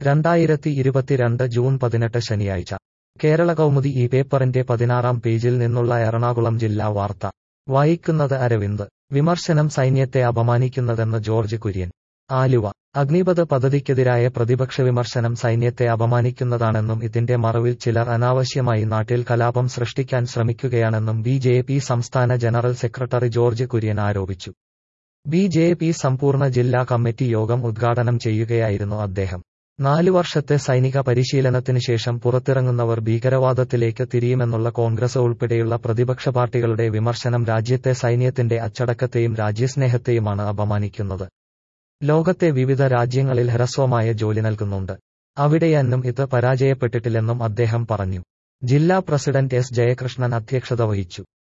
രണ്ടായിരത്തി ഇരുപത്തിരണ്ട് ജൂൺ പതിനെട്ട് ശനിയാഴ്ച കേരള കൗമുദി ഈ പേപ്പറിന്റെ പതിനാറാം പേജിൽ നിന്നുള്ള എറണാകുളം ജില്ലാ വാർത്ത വായിക്കുന്നത് അരവിന്ദ് വിമർശനം സൈന്യത്തെ അപമാനിക്കുന്നതെന്ന് ജോർജ് കുര്യൻ ആലുവ അഗ്നിപഥ പദ്ധതിക്കെതിരായ പ്രതിപക്ഷ വിമർശനം സൈന്യത്തെ അപമാനിക്കുന്നതാണെന്നും ഇതിന്റെ മറവിൽ ചിലർ അനാവശ്യമായി നാട്ടിൽ കലാപം സൃഷ്ടിക്കാൻ ശ്രമിക്കുകയാണെന്നും ബി ജെ പി സംസ്ഥാന ജനറൽ സെക്രട്ടറി ജോർജ് കുര്യൻ ആരോപിച്ചു ബി ജെ പി സമ്പൂർണ്ണ ജില്ലാ കമ്മിറ്റി യോഗം ഉദ്ഘാടനം ചെയ്യുകയായിരുന്നു അദ്ദേഹം നാലു വർഷത്തെ സൈനിക പരിശീലനത്തിന് ശേഷം പുറത്തിറങ്ങുന്നവർ ഭീകരവാദത്തിലേക്ക് തിരിയുമെന്നുള്ള കോൺഗ്രസ് ഉൾപ്പെടെയുള്ള പ്രതിപക്ഷ പാർട്ടികളുടെ വിമർശനം രാജ്യത്തെ സൈന്യത്തിന്റെ അച്ചടക്കത്തെയും രാജ്യസ്നേഹത്തെയുമാണ് അപമാനിക്കുന്നത് ലോകത്തെ വിവിധ രാജ്യങ്ങളിൽ ഹ്രസ്വമായ ജോലി നൽകുന്നുണ്ട് അവിടെയൊന്നും ഇത് പരാജയപ്പെട്ടിട്ടില്ലെന്നും അദ്ദേഹം പറഞ്ഞു ജില്ലാ പ്രസിഡന്റ് എസ് ജയകൃഷ്ണൻ അധ്യക്ഷത വഹിച്ചു